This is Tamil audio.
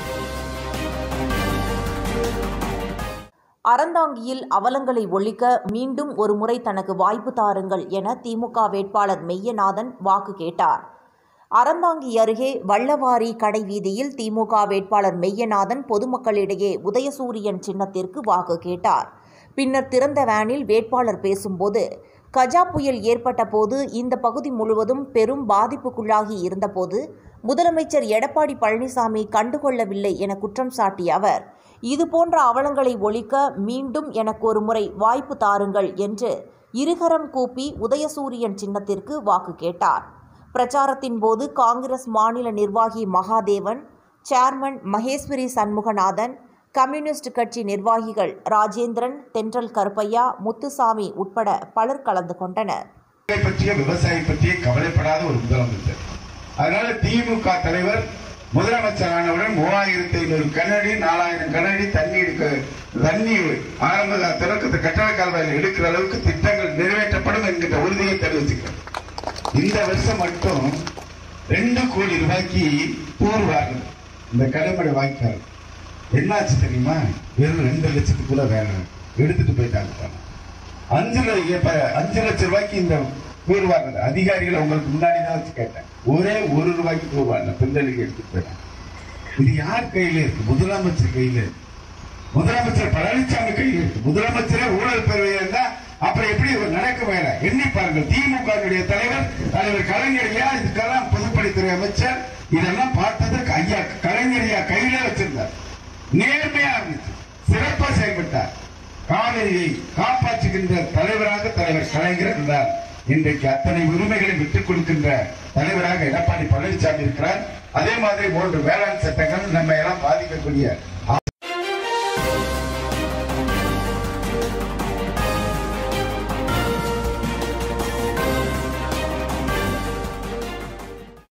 அறந்தாங்கியில் அவலங்களை ஒழிக்க மீண்டும் ஒருமுறை தனக்கு வாய்ப்பு தாருங்கள் என திமுக வேட்பாளர் மெய்யநாதன் வாக்கு கேட்டார் அறந்தாங்கி அருகே வள்ளவாரி கடை வீதியில் திமுக வேட்பாளர் மெய்யநாதன் பொதுமக்களிடையே உதயசூரியன் சின்னத்திற்கு வாக்கு கேட்டார் பின்னர் திறந்த வேனில் வேட்பாளர் பேசும்போது கஜா புயல் ஏற்பட்ட போது இந்த பகுதி முழுவதும் பெரும் பாதிப்புக்குள்ளாகி இருந்தபோது முதலமைச்சர் எடப்பாடி பழனிசாமி கண்டுகொள்ளவில்லை என குற்றம் சாட்டிய அவர் இதுபோன்ற அவலங்களை ஒழிக்க மீண்டும் எனக்கு ஒரு முறை வாய்ப்பு தாருங்கள் என்று இருகரம் கூப்பி உதயசூரியன் சின்னத்திற்கு வாக்கு கேட்டார் பிரச்சாரத்தின் போது காங்கிரஸ் மாநில நிர்வாகி மகாதேவன் சேர்மன் மகேஸ்வரி சண்முகநாதன் கம்யூனிஸ்ட் கட்சி நிர்வாகிகள் ராஜேந்திரன் தென்றல் கருப்பையா முத்துசாமி உட்பட பலர் கலந்து கொண்டனர் இதை பற்றிய விவசாயி பற்றிய கவலைப்படாத ஒரு முதலமைச்சர் அதனால திமுக தலைவர் முதலமைச்சரானவுடன் மூவாயிரத்தி ஐநூறு கனஅடி நாலாயிரம் கனஅடி தண்ணி எடுக்க தண்ணி ஆரம்ப தொடக்கத்து கட்டட கால்வாயில் எடுக்கிற அளவுக்கு திட்டங்கள் நிறைவேற்றப்படும் என்கின்ற உறுதியை தெரிவிச்சுக்கிறேன் இந்த வருஷம் மட்டும் ரெண்டு கோடி ரூபாய்க்கு தூர்வார்கள் இந்த கடைமடை வாய்க்கால் என்னாச்சு தெரியுமா வெறும் ரெண்டு லட்சத்துக்குள்ள வேலை எடுத்துட்டு போயிட்டாங்க பணம். அஞ்சு ல- இப்ப அஞ்சு லட்சம் ரூபாய்க்கு இந்த தூர்வாங்க அதிகாரிகளை உங்களுக்கு முன்னாடி தான் வச்சு கேட்டேன் ஒரே ஒரு ரூபாய்க்கு தூர்வாங்க பிள்ளைகளுக்கு எடுத்துட்டு போயிட்டாங்க இது யார் கையில இருக்கு முதலமைச்சர் கையில இருக்கு முதலமைச்சர் பழனிசாமி கையில் இருக்கு முதலமைச்சரே ஊழல் பெறுவையா இருந்தா அப்புறம் எப்படி ஒரு நடக்க வேலை எண்ணி பாருங்கள் திமுக வுடைய தலைவர் தலைவர் கலைஞரையா இதுக்கெல்லாம் பொதுப்பணித்துறை அமைச்சர் இதெல்லாம் பார்த்ததுக்கு ஐயா கலைஞரையா கையில வச்சிருந்தார் நேர்மையா இருந்துச்சு சிறப்பா செயல்பட்டார் காவிரியை காப்பாற்றுகின்ற தலைவராக தலைவர் கலைஞர் இருந்தார் இன்றைக்கு அத்தனை உரிமைகளை விட்டுக் கொடுக்கின்ற தலைவராக எடப்பாடி பழனிசாமி இருக்கிறார் அதே மாதிரி மூன்று வேளாண் சட்டங்கள் நம்ம எல்லாம் பாதிக்கக்கூடிய